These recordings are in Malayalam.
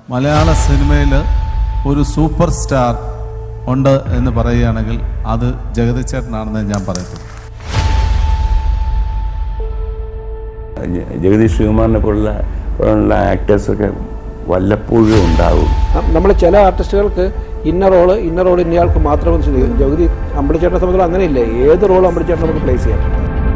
മലയാള സിനിമയിൽ ഒരു സൂപ്പർ സ്റ്റാർ ഉണ്ട് എന്ന് പറയുകയാണെങ്കിൽ അത് ജഗതി ചേട്ടനാണെന്ന് ഞാൻ പറയത്തുള്ളൂ ജ- ജഗദീഷ് ശ്രീകുമാറിനെ പോലുള്ള പോലുള്ള ആക്ടേഴ്സൊക്കെ വല്ലപ്പോഴും ഉണ്ടാവും നമ്മൾ ചില ആർട്ടിസ്റ്റുകൾക്ക് ഇന്ന റോള് ഇന്ന റോൾ ഇന്നയാൾക്ക് മാത്രമേ ചെയ്യും ജഗതി അമ്പളിച്ചേട്ടനെ സംബന്ധിച്ചുള്ള അങ്ങനെയില്ല ഏത് റോൾ അമ്പളിച്ചേട്ടൻ നമുക്ക് പ്ലേസ് ചെയ്യാം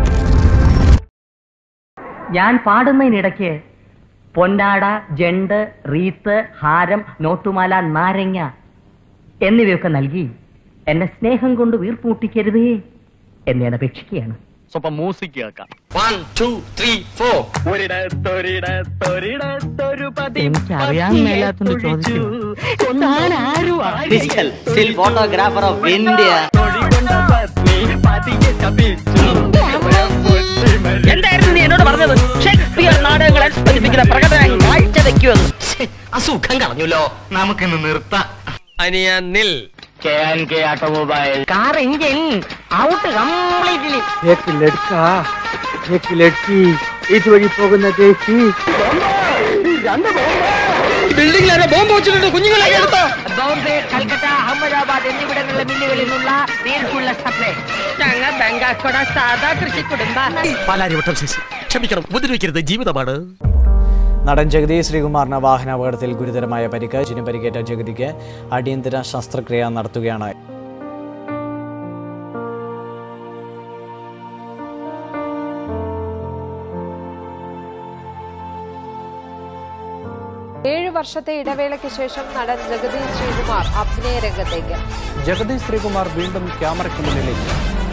ഞാൻ പാടുന്നതിനിടയ്ക്ക് പൊന്നാട ജണ്ട് റീത്ത് ഹാരം നോട്ടുമാല നാരങ്ങ എന്നിവയൊക്കെ നൽകി എന്നെ സ്നേഹം കൊണ്ട് വീർപ്പൂട്ടിക്കരുതേ എന്ന് ഞാൻ അപേക്ഷിക്കുകയാണ് സ്വപ്പം മ്യൂസിക് കേൾക്കാം വൺ ടു ത്രീ ഫോർ ഒരിടത്തൊരിടത്തൊരിടത്തൊരു പതി എനിക്ക് അറിയാൻ മേലാത്തോണ്ട് ചോദിച്ചു Physical still photographer of India. എന്തായിരുന്നു നീ എന്നോട് പറഞ്ഞത് ഷേക്സ്പിയർ നാടകങ്ങൾ സ്പന്ദിപ്പിക്കുന്ന പ്രകടനം കാഴ്ച വെക്കുമെന്ന് അസുഖം കളഞ്ഞല്ലോ നമുക്കിന്ന് നിർത്താം അനിയ നിൽ കെ ആൻ കെ automobile car engine out completely एक लड़का एक लड़की ഇതുവഴി പോകുന്ന ദേശി ബിൽഡിംഗിലെ ബോംബ് വെച്ചിട്ടുണ്ട് കുഞ്ഞുങ്ങളെ എടുത്തോ ബോംബെ കൽക്കട്ട അഹമ്മദാബാദ് എന്നിവിടങ്ങളിലെ മില്ലുകളിൽ നിന്നുള്ള നേരിട്ടുള്ള സപ്ലൈ ഞങ്ങൾ ബംഗാക്കോട സാധാ കൃഷി കുടുംബ പാലാരിവട്ടം ശശി ക്ഷമിക്കണം ഉപദ്രവിക്കരുത് ജീവിതമാണ് നടൻ ജഗതി ശ്രീകുമാറിന് വാഹനാപകടത്തിൽ ഗുരുതരമായ പരിക്ക് ജിന് പരിക്കേറ്റ ജഗതിക്ക് അടിയന്തര ശസ്ത്രക്രിയ നടത്തുകയാണ് ഏഴു വർഷത്തെ ഇടവേളയ്ക്ക് ശേഷം നടൻ ജഗദീഷ് ശ്രീകുമാർ അഭിനയ രംഗത്തേക്ക് ജഗദീഷ് ശ്രീകുമാർ വീണ്ടും ക്യാമറയ്ക്ക് മുന്നിലേക്ക്